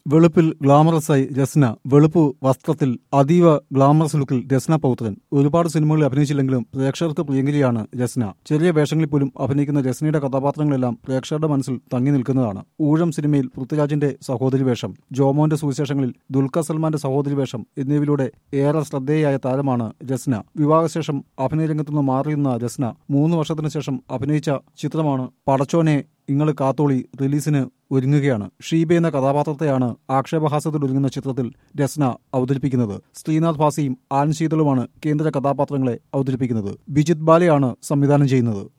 വെളുപ്പിൽ ഗ്ലാമറസായി രസ്ന വെളുപ്പ് വസ്ത്രത്തിൽ അതീവ ഗ്ലാമറസ് ലുക്കിൽ രസ്ന പൗത്രൻ ഒരുപാട് സിനിമകളിൽ അഭിനയിച്ചില്ലെങ്കിലും പ്രേക്ഷകർക്ക് പ്രിയങ്കരിയാണ് രസ്ന ചെറിയ വേഷങ്ങളിൽ പോലും അഭിനയിക്കുന്ന രസ്നയുടെ കഥാപാത്രങ്ങളെല്ലാം പ്രേക്ഷകരുടെ മനസ്സിൽ തങ്ങി നിൽക്കുന്നതാണ് ഊഴം സിനിമയിൽ പൃഥ്വിരാജിന്റെ സഹോദരി വേഷം ജോമോന്റെ സുവിശേഷങ്ങളിൽ ദുൽഖർ സൽമാന്റെ സഹോദരി വേഷം എന്നിവയിലൂടെ ഏറെ ശ്രദ്ധേയയായ താരമാണ് രസ്ന വിവാഹശേഷം അഭിനയ രംഗത്തുനിന്ന് മാറിയുന്ന രസ്ന മൂന്ന് വർഷത്തിന് ശേഷം അഭിനയിച്ച ചിത്രമാണ് പടച്ചോനെ ഇങ്ങള് കാത്തോളി റിലീസിന് ഒരുങ്ങുകയാണ് ഷീബ എന്ന കഥാപാത്രത്തെയാണ് ആക്ഷേപഹാസ്യത്തിൽ ഒരുങ്ങുന്ന ചിത്രത്തിൽ രസ്ന അവതരിപ്പിക്കുന്നത് ശ്രീനാഥ് ഭാസിയും ആൻ ശീതളുമാണ് കേന്ദ്ര കഥാപാത്രങ്ങളെ അവതരിപ്പിക്കുന്നത് ബിജിത് ബാലയാണ് സംവിധാനം ചെയ്യുന്നത്